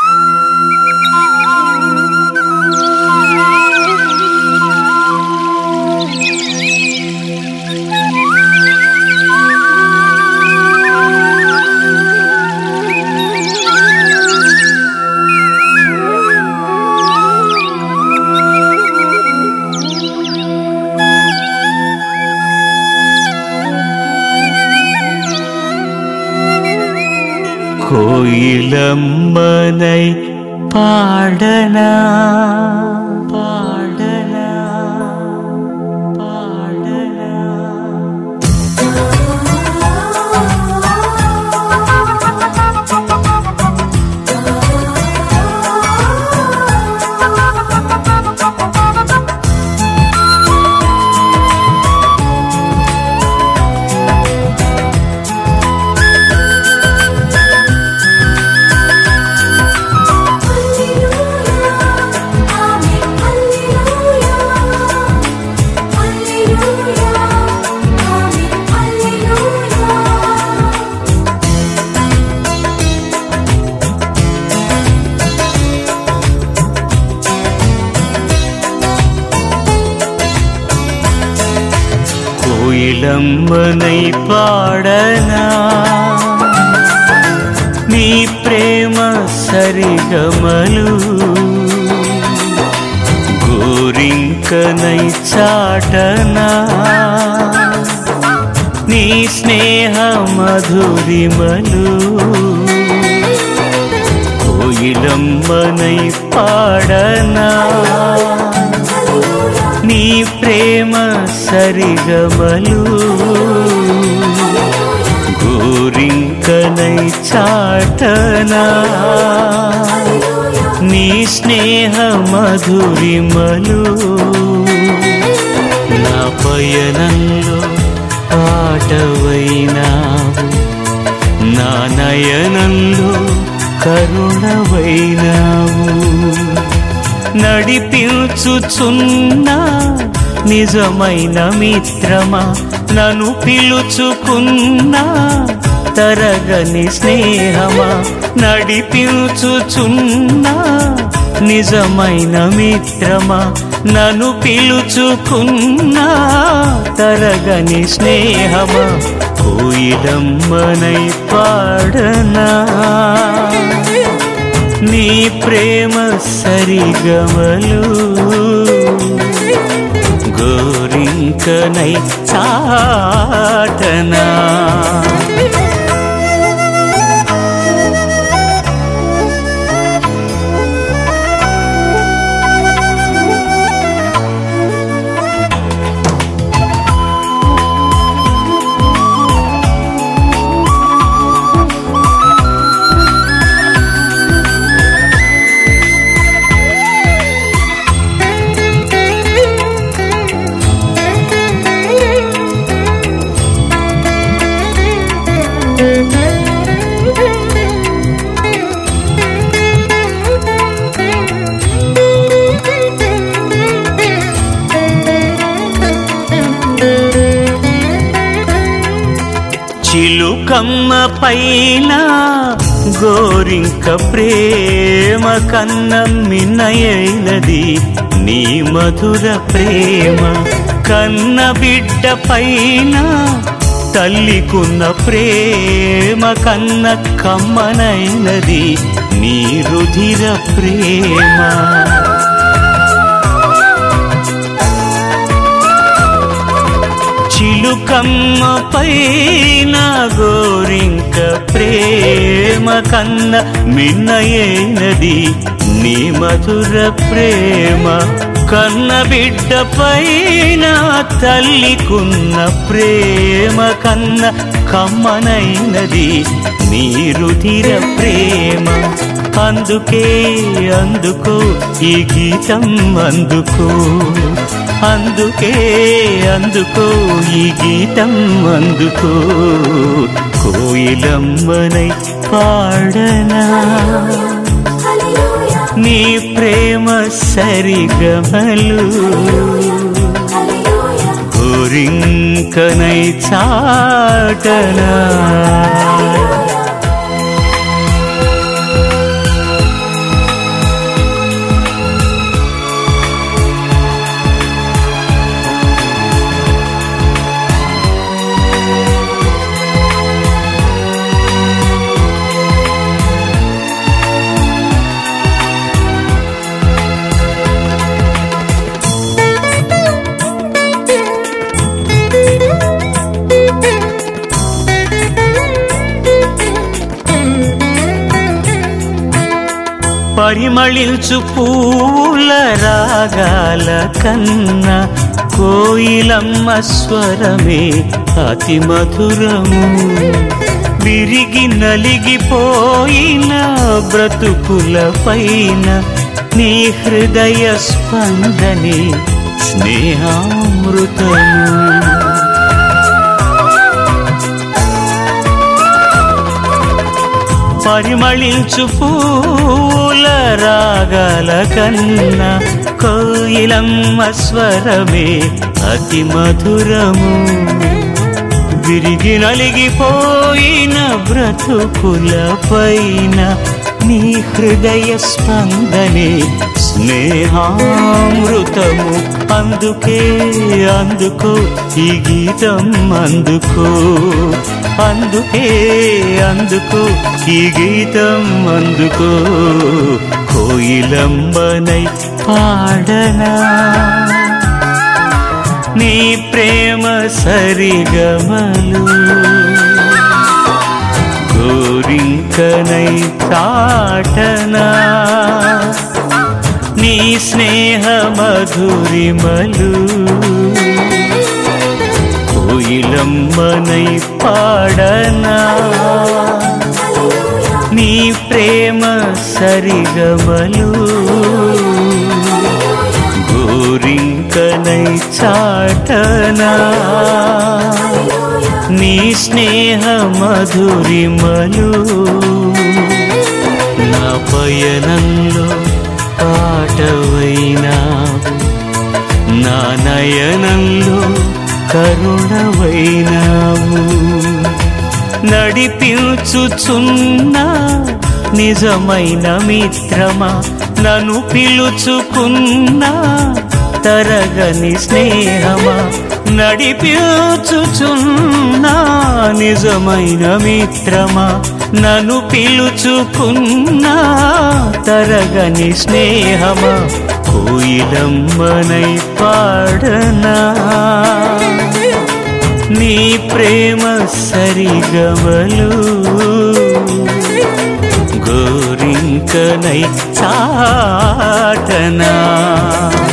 கோயிலம்மனை பாடனா பாடனா பாடனா కోయిలమ్మనై పాడనా నీ ప్రేమ సరిగమలు గోరింకనై చాటనా నీ స్నేహ మధురిమలు కోయిలమ్మనై పాడనా నీ ప్రేమ సరిగమలు గోరింకనై చాటనా నీ స్నేహ మధురిమలు నా పయనంలో పాటవైనావు నా నయనంలో కరుణవైనావు నడిపించుచున్నా నిజమైన మిత్రమా నన్ను పిలుచుకున్నా తరగని స్నేహమా నడిపించుచున్నా నిజమైన మిత్రమా నన్ను పిలుచుకున్నా తరగని స్నేహమా కోయిలమ్మనై పాడనా నీ ప్రేమ సరిగమలు గోరింకనై చాటనా చిలుకమ్మ పైన గోరింక ప్రేమ కన్న మిన్నయైనది నీ మధుర ప్రేమ కన్న బిడ్డ పైన తల్లికున్న ప్రేమ కన్న కమ్మనైనది నీ రుధిర ప్రేమ చిలుకమ్మ పైన గోరింక ప్రేమ కన్న మిన్నయైనది నీ మధుర ప్రేమ కన్న బిడ్డ పైన తల్లికున్న ప్రేమ కన్న కమ్మనైనది నీ రుధిర ప్రేమ అందుకే అందుకో ఈ గీతం అందుకో అందుకే అందుకో ఈ గీతం అందుకో కోయిలమ్మనై పాడనా నీ ప్రేమ సరిగమలు కోరింకనై చాటనా పరిమళించు పూల రాగాల కన్నా కోయిలమ్మ స్వరమే అతి మధురము విరిగి నలిగిపోయిన బ్రతుకుల పైన నీ హృదయ స్పందనే స్నేహామృతము పరిమళించు పూల రాగాల కన్నా కోయిలమ్మ స్వరమే అతి మధురము విరిగి నలిగిపోయిన బ్రతుకుల పైన నీ హృదయ స్పందనే స్నేహామృతము అందుకే అందుకో ఈ గీతం అందుకో అందుకే అందుకో ఈ గీతం అందుకో కోయిలంబనై పాడనా నీ ప్రేమ సరిగమలు గోరింకనై చాటనా నీ స్నేహ మధురిమలు కోయిలమ్మనై పాడనా నీ ప్రేమ సరిగమలు గోరింకనై చాటనా నీ స్నేహ మధురిమలు నా పయనంలో పాటవైనావు నా నయనంలో కరుణవైనావు నడిపించుచున్నా నిజమైన మిత్రమా నన్ను పిలుచుకున్నా తరగని స్నేహమా నడిపించుచున్నా నిజమైన మిత్రమా నన్ను పిలుచుకున్నా తరగని స్నేహమా కోయిలమ్మనై పాడనా నీ ప్రేమ సరిగమలు గోరింకనై చాటనా